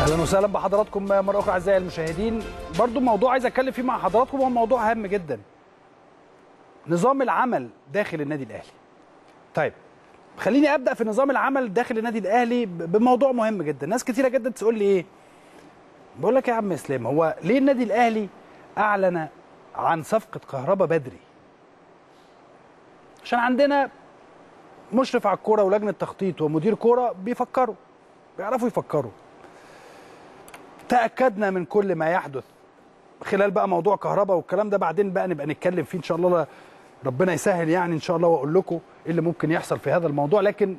اهلا وسهلا بحضراتكم مره اخرى اعزائي المشاهدين برضو موضوع عايز اتكلم فيه مع حضراتكم هو موضوع هام جدا نظام العمل داخل النادي الاهلي طيب خليني ابدا في نظام العمل داخل النادي الاهلي ب- بموضوع مهم جدا ناس كتيره جدا تقول لي ايه بقول لك يا عم اسلام هو ليه النادي الاهلي اعلن عن صفقه كهربا بدري عشان عندنا مشرف على الكوره ولجنه تخطيط ومدير كوره بيفكروا بيعرفوا يفكروا تاكدنا من كل ما يحدث خلال بقى موضوع كهرباء والكلام ده بعدين بقى نبقى نتكلم فيه ان شاء الله ربنا يسهل يعني ان شاء الله واقول لكم ايه اللي ممكن يحصل في هذا الموضوع لكن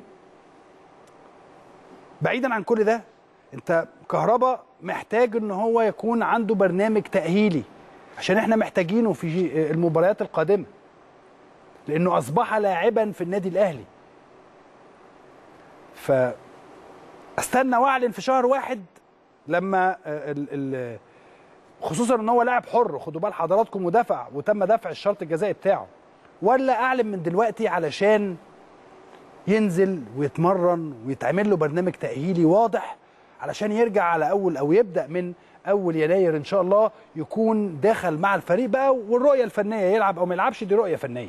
بعيدا عن كل ده انت كهرباء محتاج ان هو يكون عنده برنامج تاهيلي عشان احنا محتاجينه في المباريات القادمه لانه اصبح لاعبا في النادي الاهلي ف استنى واعلن في شهر واحد لما ال ال خصوصا ان هو لاعب حر خدوا بال حضراتكم ودفع وتم دفع الشرط الجزائي بتاعه ولا اعلن من دلوقتي علشان ينزل ويتمرن ويتعمل له برنامج تاهيلي واضح علشان يرجع على اول او يبدا من اول يناير ان شاء الله يكون داخل مع الفريق بقى والرؤيه الفنيه يلعب او ما يلعبش دي رؤيه فنيه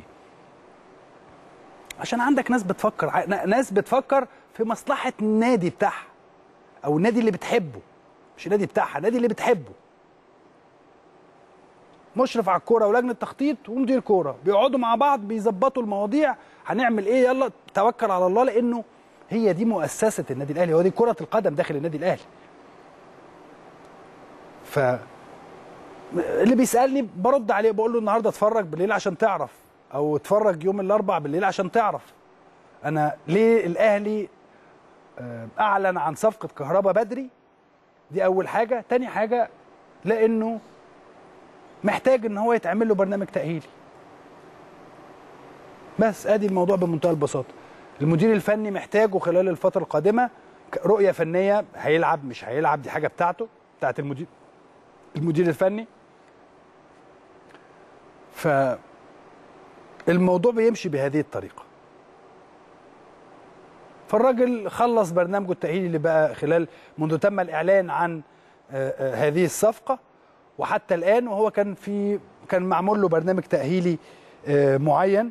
عشان عندك ناس بتفكر ع- ناس بتفكر في مصلحه النادي بتاعها او النادي اللي بتحبه مش النادي بتاعها النادي اللي بتحبه مشرف على الكوره ولجنه تخطيط ومدير كوره بيقعدوا مع بعض بيظبطوا المواضيع هنعمل ايه يلا توكل على الله لانه هي دي مؤسسه النادي الاهلي هو دي كره القدم داخل النادي الاهلي ف اللي بيسالني برد عليه بقول له النهارده اتفرج بالليل عشان تعرف او اتفرج يوم الاربع بالليل عشان تعرف انا ليه الاهلي آه، اعلن عن صفقه كهربا بدري دي اول حاجه تاني حاجه لانه محتاج ان هو يتعمل له برنامج تاهيلي بس ادي الموضوع بمنتهى البساطه المدير الفني محتاجه خلال الفتره القادمه ك- رؤيه فنيه هيلعب مش هيلعب دي حاجه بتاعته بتاعت المدير المدير الفني ف الموضوع بيمشي بهذه الطريقه فالراجل خلص برنامجه التأهيلي اللي بقى خلال منذ تم الإعلان عن آه، آه، هذه الصفقة وحتى الآن وهو كان في كان معمول له برنامج تأهيلي آه، معين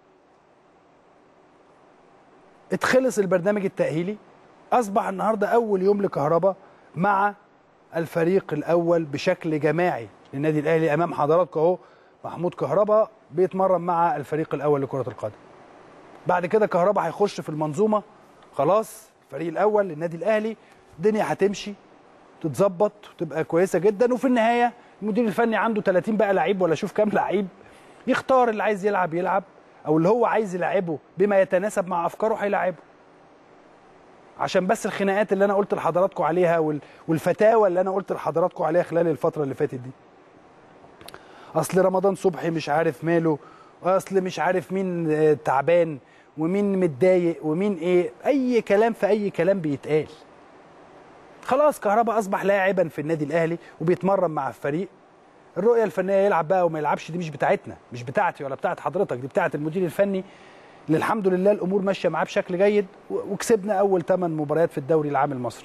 اتخلص البرنامج التأهيلي أصبح النهاردة أول يوم لكهرباء مع الفريق الأول بشكل جماعي للنادي الأهلي أمام حضراتكم أهو محمود كهرباء بيتمرن مع الفريق الأول لكرة القدم بعد كده كهربا هيخش في المنظومه خلاص الفريق الاول للنادي الاهلي الدنيا هتمشي تتظبط وتبقى كويسه جدا وفي النهايه المدير الفني عنده 30 بقى لعيب ولا شوف كام لعيب يختار اللي عايز يلعب يلعب او اللي هو عايز يلعبه بما يتناسب مع افكاره هيلعبه عشان بس الخناقات اللي انا قلت لحضراتكم عليها وال- والفتاوى اللي انا قلت لحضراتكم عليها خلال الفتره اللي فاتت دي اصل رمضان صبحي مش عارف ماله اصل مش عارف مين آه، تعبان ومين متضايق ومين ايه اي كلام في اي كلام بيتقال خلاص كهربا اصبح لاعبا في النادي الاهلي وبيتمرن مع الفريق الرؤيه الفنيه يلعب بقى وما يلعبش دي مش بتاعتنا مش بتاعتي ولا بتاعت حضرتك دي بتاعت المدير الفني اللي الحمد لله الامور ماشيه معاه بشكل جيد و- وكسبنا اول 8 مباريات في الدوري العام المصري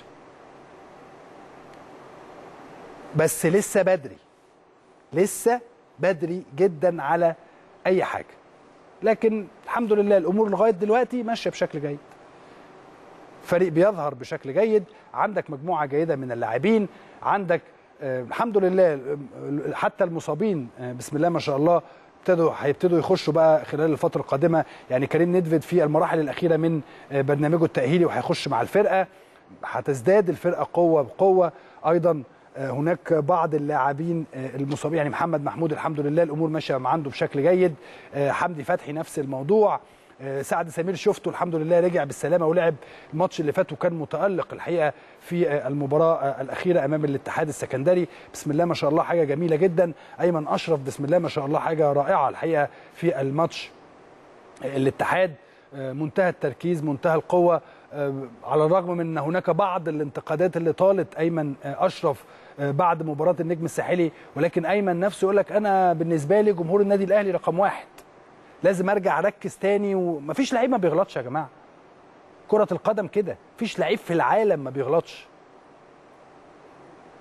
بس لسه بدري لسه بدري جدا على اي حاجه لكن الحمد لله الامور لغايه دلوقتي ماشيه بشكل جيد فريق بيظهر بشكل جيد عندك مجموعه جيده من اللاعبين عندك آه الحمد لله آه، حتى المصابين آه بسم الله ما شاء الله ابتدوا هيبتدوا يخشوا بقى خلال الفتره القادمه يعني كريم ندفد في المراحل الاخيره من آه برنامجه التاهيلي وهيخش مع الفرقه هتزداد الفرقه قوه بقوه ايضا آه، هناك بعض اللاعبين آه، المصابين يعني محمد محمود الحمد لله الامور ماشيه مع عنده بشكل جيد آه، حمدي فتحي نفس الموضوع آه، سعد سمير شفته الحمد لله رجع بالسلامه ولعب الماتش اللي فات وكان متالق الحقيقه في آه، المباراه آه، الاخيره امام الاتحاد السكندري بسم الله ما شاء الله حاجه جميله جدا ايمن اشرف بسم الله ما شاء الله حاجه رائعه الحقيقه في الماتش الاتحاد آه، منتهى التركيز منتهى القوة آه، على الرغم من أن هناك بعض الانتقادات اللي طالت أيمن آه، أشرف آه، بعد مباراة النجم الساحلي ولكن أيمن نفسه يقول لك أنا بالنسبة لي جمهور النادي الأهلي رقم واحد لازم أرجع أركز تاني ومفيش لعيب ما بيغلطش يا جماعة كرة القدم كده مفيش لعيب في العالم ما بيغلطش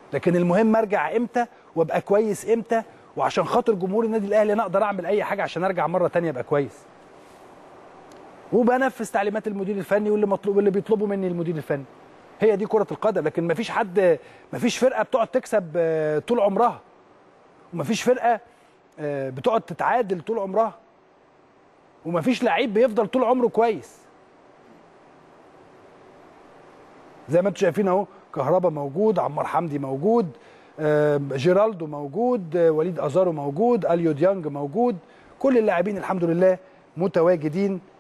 لكن المهم ارجع امتى وابقى كويس امتى وعشان خاطر جمهور النادي الاهلي انا اقدر اعمل اي حاجه عشان ارجع مره تانية ابقى كويس وبنفذ تعليمات المدير الفني واللي مطلوب واللي بيطلبه مني المدير الفني هي دي كره القدم لكن مفيش حد مفيش فرقه بتقعد تكسب آه، طول عمرها ومفيش فرقه آه، بتقعد تتعادل طول عمرها ومفيش لعيب بيفضل طول عمره كويس زي ما انتم شايفين اهو كهربا موجود عمار حمدي موجود آه، جيرالدو موجود آه، وليد ازارو موجود اليو ديانج موجود كل اللاعبين الحمد لله متواجدين